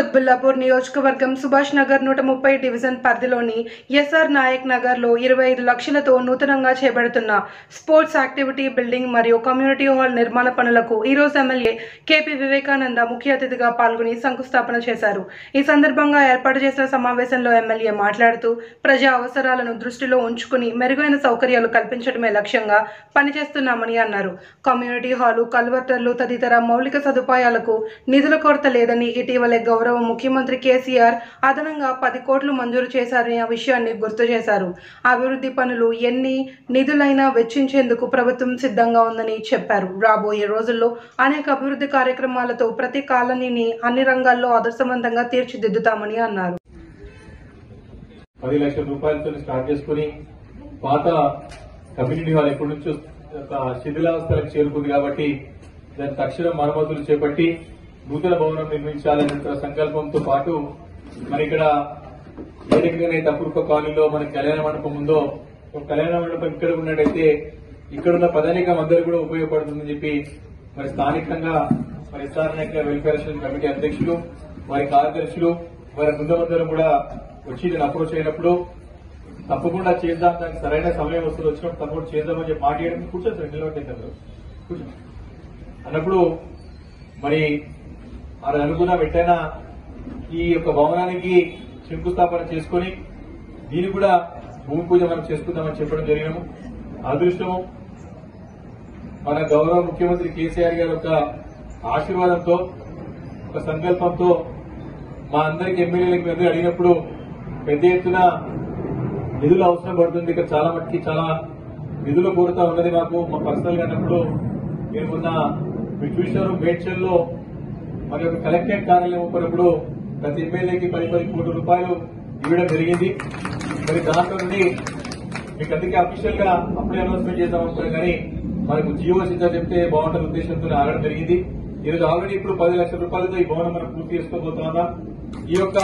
కుత్బుల్లాపూర్ నియోజకవర్గం సుభాష్ నగర్ నూట ముప్పై డివిజన్ పరిధిలోని ఎస్ఆర్ నాయక్ నగర్లో ఇరవై ఐదు లక్షలతో నూతనంగా చేపడుతున్న స్పోర్ట్స్ యాక్టివిటీ బిల్డింగ్ మరియు కమ్యూనిటీ హాల్ నిర్మాణ పనులకు ఈరోజు ఎమ్మెల్యే కేపీ వివేకానంద ముఖ్య అతిథిగా పాల్గొని శంకుస్థాపన చేశారు ఈ సందర్భంగా ఏర్పాటు చేసిన సమావేశంలో ఎమ్మెల్యే మాట్లాడుతూ ప్రజా అవసరాలను దృష్టిలో ఉంచుకుని మెరుగైన సౌకర్యాలు కల్పించడమే లక్ష్యంగా పనిచేస్తున్నామని అన్నారు కమ్యూనిటీ హాలు కల్వర్టర్లు తదితర మౌలిక సదుపాయాలకు నిధుల కొరత లేదని ఇటీవలే గౌరవ ముఖ్యమంత్రి కేసీఆర్ అదనంగా పది కోట్లు మంజూరు చేశారని ఆ విషయాన్ని గుర్తు చేశారు అభివృద్ధి పనులు ఎన్ని నిధులైనా వెచ్చించేందుకు ప్రభుత్వం సిద్ధంగా ఉందని చెప్పారు రాబోయే రోజుల్లో అనేక అభివృద్ధి కార్యక్రమాలతో ప్రతి కాలనీని అన్ని రంగాల్లో ఆదర్శవంతంగా తీర్చిదిద్దుతామని అన్నారు పది లక్షల రూపాయలతో స్టార్ట్ చేసుకుని పాత కమ్యూనిటీ హాల్ ఎప్పటి నుంచో ఒక శిథిలావస్థలకు చేరుకుంది కాబట్టి దాని తక్షణ మరమ్మతులు చేపట్టి నూతన భవనం నిర్మించాలనే సంకల్పంతో పాటు మరి ఇక్కడ ఏ రకంగానైతే అపూర్వ కాలనీలో మన కళ్యాణ మండపం ఉందో ఒక కళ్యాణ మండపం ఇక్కడ ఉన్నట్టయితే ఇక్కడున్న ప్రధానికం అందరూ కూడా ఉపయోగపడుతుందని చెప్పి మరి స్థానికంగా మరి ఎస్ఆర్ నాయకుల వెల్ఫేర్ అసోసియేషన్ కమిటీ అధ్యక్షులు వారి కార్యదర్శులు వారి బృందమందరం కూడా వచ్చి నేను అప్రోచ్ అయినప్పుడు తప్పకుండా చేద్దాం దానికి సరైన సమయం వస్తుంది వచ్చినప్పుడు తప్పకుండా చేద్దామని చెప్పి మాట చేయడం కూర్చోండి సార్ నిలబడి కూర్చోండి అన్నప్పుడు మరి అది అనుకున్న వెంటనే ఈ యొక్క భవనానికి శంకుస్థాపన చేసుకొని దీన్ని కూడా భూమి పూజ మనం చేసుకుందామని చెప్పడం జరిగినాము అదృష్టము మన గౌరవ ముఖ్యమంత్రి కేసీఆర్ గారి యొక్క ఆశీర్వాదంతో ఒక సంకల్పంతో మా అందరికి ఎమ్మెల్యేలకు అందరూ అడిగినప్పుడు పెద్ద ఎత్తున నిధులు అవసరం పడుతుంది ఇక్కడ చాలా మట్టుకి చాలా నిధుల కొరత ఉన్నది మాకు మా పర్సనల్ గా అన్నప్పుడు మీరు మొన్న మీరు చూశారు మేడ్చల్లో మరి ఒక కలెక్టరేట్ కార్యాలయం ఒప్పినప్పుడు ప్రతి ఎమ్మెల్యేకి పది పది కోట్ల రూపాయలు ఇవ్వడం జరిగింది మరి దాంట్లో నుండి మీకు అందుకే అఫీషియల్ గా అప్పుడే అనౌన్స్మెంట్ చేద్దాం అనుకున్నాం కానీ మనకు జియో సిద్ధ చెప్తే బాగుంటుంది ఉద్దేశంతో ఆగడం జరిగింది ఈ రోజు ఆల్రెడీ ఇప్పుడు పది లక్షల రూపాయలతో ఈ భవనం మనం పూర్తి చేసుకోబోతున్నాం ఈ యొక్క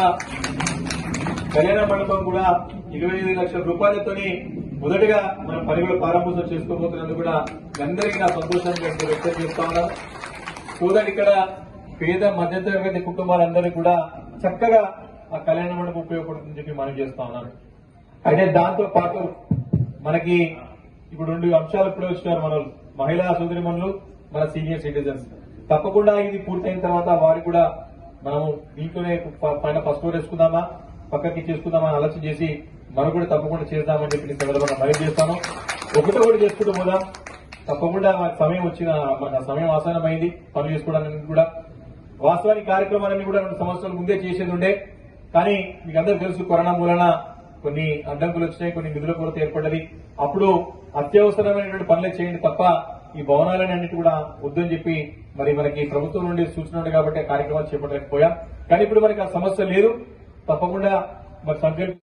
కళ్యాణ మండపం కూడా ఇరవై ఐదు లక్షల రూపాయలతోని మొదటగా మనం పని కూడా ప్రారంభోత్సవం చేసుకోబోతున్నందుకు కూడా మీ అందరికీ నా సంతోషాన్ని నేను వ్యక్తం చేస్తా ఉన్నాను సో దట్ ఇక్కడ పేద మధ్యతరగతి కుటుంబాలందరికీ కూడా చక్కగా ఆ కళ్యాణ మండపం ఉపయోగపడుతుందని చెప్పి మనం చేస్తా ఉన్నాను అయితే దాంతో పాటు మనకి ఇప్పుడు రెండు అంశాలు ఇప్పుడే వచ్చినారు మన మహిళా సోదరిమణులు మన సీనియర్ సిటిజన్స్ తప్పకుండా ఇది పూర్తయిన తర్వాత వారికి కూడా మనము దీంట్లోనే ప- పైన ఫస్ట్ ఫ్లోర్ వేసుకుందామా పక్కకి చేసుకుందామా అని ఆలోచన చేసి మనం కూడా తప్పకుండా చేద్దామని చెప్పి ఈ సందర్భంగా మనం చేస్తాను ఒకటో కూడా చేసుకుంటూ పోదాం తప్పకుండా మాకు సమయం వచ్చిన మన సమయం ఆసనమైంది పనులు చేసుకోవడానికి కూడా వాస్తవానికి కార్యక్రమాలన్నీ కూడా రెండు సంవత్సరాల ముందే చేసేది ఉండే కానీ మీకు అందరూ తెలుసు కరోనా మూలన కొన్ని అడ్డంకులు వచ్చినాయి కొన్ని నిధుల కొరత ఏర్పడ్డది అప్పుడు అత్యవసరమైనటువంటి పనులే చేయండి తప్ప ఈ భవనాలని అన్నిటి కూడా వద్దని చెప్పి మరి మనకి ప్రభుత్వం నుండి సూచన ఉంది కాబట్టి ఆ కార్యక్రమాలు చేపట్టలేకపోయాం కానీ ఇప్పుడు మనకి ఆ సమస్య లేదు తప్పకుండా మరి సంకల్ప